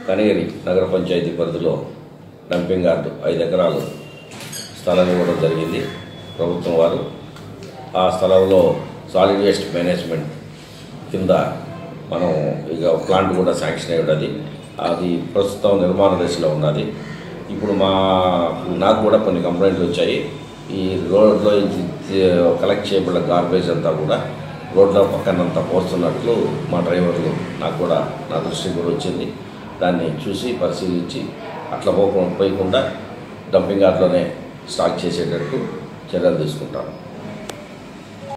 కనిగిరి నగర పంచాయతీ పరిధిలో dumping yard ఐదు ఎకరాలు స్థలం ఇవ్వడం జరిగింది ప్రభుత్వం వారు ఆ స్థలంలో సాలిడ్ వేస్ట్ మేనేజ్మెంట్ కింద మనం ఇక ప్లాంట్ కూడా శాంక్షన్ అయ్యి అది ప్రస్తుతం నిర్మాణ దశలో ఉన్నది ఇప్పుడు మా నాకు కూడా కొన్ని కంప్లైంట్లు వచ్చాయి ఈ రోడ్లో ఇది కలెక్ట్ చేయబడిన గార్బేజ్ అంతా కూడా రోడ్ల పక్కనంతా పోస్తున్నట్లు మా డ్రైవర్లు నాకు కూడా నా దృష్టికి కూడా వచ్చింది దాన్ని చూసి పరిశీలించి అట్లా పోకుండా పోయకుండా డంపింగ్ యార్డ్లోనే స్టాక్ చేసేటట్టు చర్యలు తీసుకుంటాను